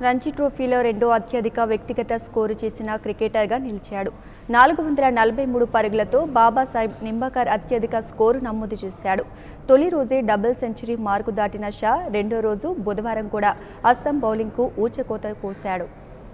రంజీ ట్రోఫీలో రెండో అత్యధిక వ్యక్తిగత స్కోరు చేసిన క్రికెటర్గా నిలిచాడు నాలుగు వందల నలభై మూడు పరుగులతో బాబాసాహెబ్ నింబాకర్ అత్యధిక స్కోరు నమోదు చేశాడు తొలి రోజే డబుల్ సెంచరీ మార్కు దాటిన షా రెండో రోజు బుధవారం కూడా అస్సాం బౌలింగ్కు ఊచకోత కోశాడు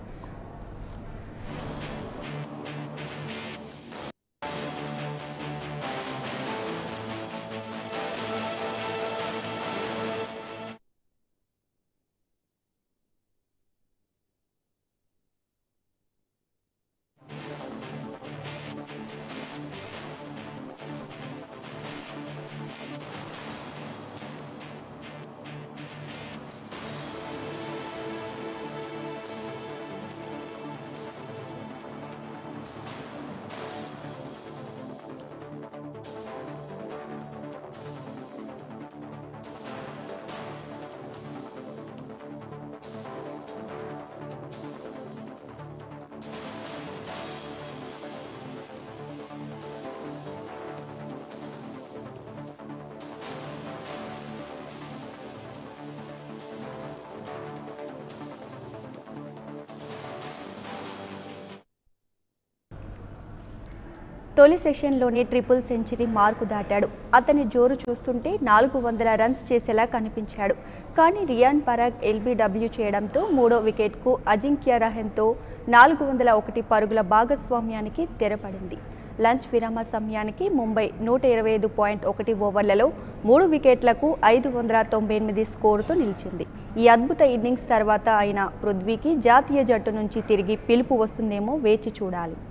తొలి సెషన్లోనే ట్రిపుల్ సెంచరీ మార్కు దాటాడు అతని జోరు చూస్తుంటే నాలుగు వందల రన్స్ చేసేలా కనిపించాడు కానీ రియాన్ పరాగ్ ఎల్బీడబ్ల్యూ చేయడంతో మూడో వికెట్కు అజింక్య రహన్తో నాలుగు వందల ఒకటి పరుగుల భాగస్వామ్యానికి తెరపడింది లంచ్ విరామ సమయానికి ముంబై నూట ఇరవై ఐదు పాయింట్ ఒకటి ఓవర్లలో మూడు వికెట్లకు ఐదు వందల తొంభై ఎనిమిది స్కోరుతో నిలిచింది ఈ అద్భుత ఇన్నింగ్స్ తర్వాత అయిన పృథ్వీకి జాతీయ జట్టు నుంచి తిరిగి పిలుపు వస్తుందేమో వేచి చూడాలి